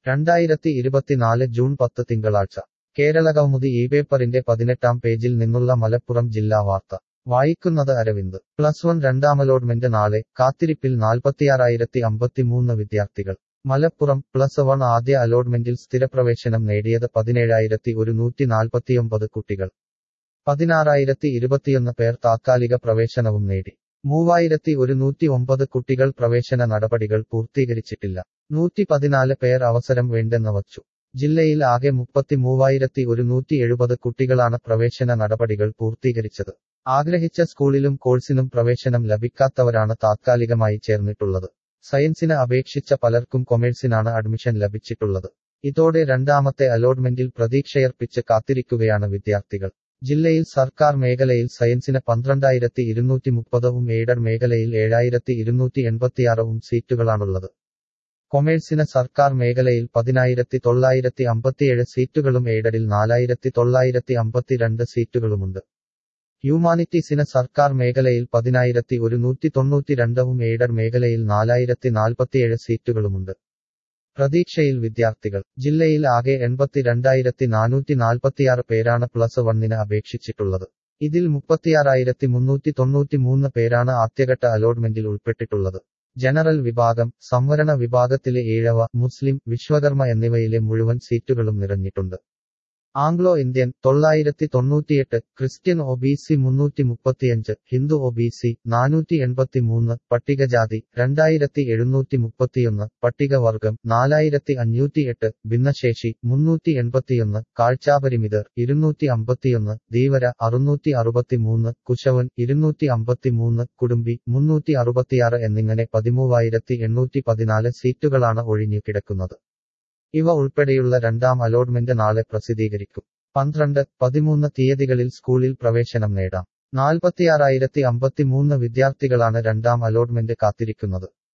രണ്ടായിരത്തി ഇരുപത്തിനാല് ജൂൺ പത്ത് തിങ്കളാഴ്ച കേരളകൗമുദി ഈ പേപ്പറിന്റെ പതിനെട്ടാം പേജിൽ നിന്നുള്ള മലപ്പുറം ജില്ലാ വാർത്ത വായിക്കുന്നത് അരവിന്ദ് പ്ലസ് വൺ രണ്ടാം അലോട്ട്മെന്റ് നാളെ കാത്തിരിപ്പിൽ നാൽപ്പത്തിയാറായിരത്തി അമ്പത്തിമൂന്ന് വിദ്യാർത്ഥികൾ മലപ്പുറം പ്ലസ് വൺ ആദ്യ അലോട്ട്മെന്റിൽ സ്ഥിരപ്രവേശനം നേടിയത് പതിനേഴായിരത്തി ഒരുന്നൂറ്റി നാൽപ്പത്തിയൊമ്പത് കുട്ടികൾ പതിനാറായിരത്തി ഇരുപത്തിയൊന്ന് പേർ താത്കാലിക പ്രവേശനവും നേടി മൂവായിരത്തി ഒരുന്നൂറ്റി ഒമ്പത് കുട്ടികൾ പ്രവേശന നടപടികൾ പൂർത്തീകരിച്ചിട്ടില്ല നൂറ്റി പതിനാല് പേർ അവസരം വേണ്ടെന്ന് വച്ചു ജില്ലയിൽ ആകെ മുപ്പത്തി മൂവായിരത്തി ഒരുന്നൂറ്റി എഴുപത് കുട്ടികളാണ് പ്രവേശന നടപടികൾ പൂർത്തീകരിച്ചത് ആഗ്രഹിച്ച സ്കൂളിലും കോഴ്സിനും പ്രവേശനം ലഭിക്കാത്തവരാണ് താത്കാലികമായി ചേർന്നിട്ടുള്ളത് സയൻസിന് അപേക്ഷിച്ച പലർക്കും കൊമേഴ്സിനാണ് അഡ്മിഷൻ ലഭിച്ചിട്ടുള്ളത് ഇതോടെ രണ്ടാമത്തെ അലോട്ട്മെന്റിൽ പ്രതീക്ഷയർപ്പിച്ച് കാത്തിരിക്കുകയാണ് വിദ്യാർത്ഥികൾ ജില്ലയിൽ സർക്കാർ മേഖലയിൽ സയൻസിന് പന്ത്രണ്ടായിരത്തി ഇരുന്നൂറ്റി മുപ്പതും എയ്ഡഡ് മേഖലയിൽ ഏഴായിരത്തി ഇരുന്നൂറ്റി എൺപത്തിയാറും സീറ്റുകളാണുള്ളത് കൊമേഴ്സിന് സർക്കാർ മേഖലയിൽ പതിനായിരത്തി തൊള്ളായിരത്തി അമ്പത്തിയേഴ് സീറ്റുകളും എയ്ഡഡിൽ നാലായിരത്തി തൊള്ളായിരത്തി അമ്പത്തിരണ്ട് സീറ്റുകളുമുണ്ട് ഹ്യൂമാനിറ്റീസിന് സർക്കാർ മേഖലയിൽ പതിനായിരത്തി ഒരുന്നൂറ്റി തൊണ്ണൂറ്റിരണ്ടവും എയ്ഡഡ് മേഖലയിൽ നാലായിരത്തി നാൽപ്പത്തിയേഴ് സീറ്റുകളുമുണ്ട് പ്രതീക്ഷയിൽ വിദ്യാർത്ഥികൾ ജില്ലയിൽ ആകെ എൺപത്തിരണ്ടായിരത്തി നാനൂറ്റി നാൽപ്പത്തിയാറ് പേരാണ് പ്ലസ് വണ്ണിന് അപേക്ഷിച്ചിട്ടുള്ളത് ഇതിൽ മുപ്പത്തിയാറായിരത്തി മുന്നൂറ്റി തൊണ്ണൂറ്റിമൂന്ന് പേരാണ് ആദ്യഘട്ട അലോട്ട്മെന്റിൽ ഉൾപ്പെട്ടിട്ടുള്ളത് ജനറൽ വിഭാഗം സംവരണ വിഭാഗത്തിലെ ഈഴവ മുസ്ലിം വിശ്വകർമ്മ എന്നിവയിലെ മുഴുവൻ സീറ്റുകളും നിറഞ്ഞിട്ടുണ്ട് ആംഗ്ലോ ഇന്ത്യൻ തൊള്ളായിരത്തി തൊണ്ണൂറ്റിയെട്ട് ക്രിസ്ത്യൻ ഒ ബി സി മുന്നൂറ്റി മുപ്പത്തിയഞ്ച് ഹിന്ദു ഒ ബി സി നാനൂറ്റി എൺപത്തിമൂന്ന് പട്ടികജാതി രണ്ടായിരത്തി എഴുന്നൂറ്റി മുപ്പത്തിയൊന്ന് പട്ടികവർഗം നാലായിരത്തി അഞ്ഞൂറ്റിയെട്ട് ഭിന്നശേഷി മുന്നൂറ്റി എൺപത്തിയൊന്ന് കാഴ്ചാപരിമിതർ ഇരുന്നൂറ്റി അമ്പത്തിയൊന്ന് ധീവര അറുന്നൂറ്റി അറുപത്തിമൂന്ന് കുശവൻ ഇരുന്നൂറ്റി അമ്പത്തിമൂന്ന് കുടുംബി മുന്നൂറ്റി അറുപത്തിയാറ് എന്നിങ്ങനെ പതിമൂവായിരത്തി എണ്ണൂറ്റി പതിനാല് സീറ്റുകളാണ് ഒഴിഞ്ഞു കിടക്കുന്നത് ഇവ ഉൾപ്പെടെയുള്ള രണ്ടാം അലോട്ട്മെന്റ് നാളെ പ്രസിദ്ധീകരിക്കും പന്ത്രണ്ട് പതിമൂന്ന് തീയതികളിൽ സ്കൂളിൽ പ്രവേശനം നേടാം നാൽപ്പത്തിയാറായിരത്തി അമ്പത്തിമൂന്ന് വിദ്യാർത്ഥികളാണ് രണ്ടാം അലോട്ട്മെന്റ് കാത്തിരിക്കുന്നത്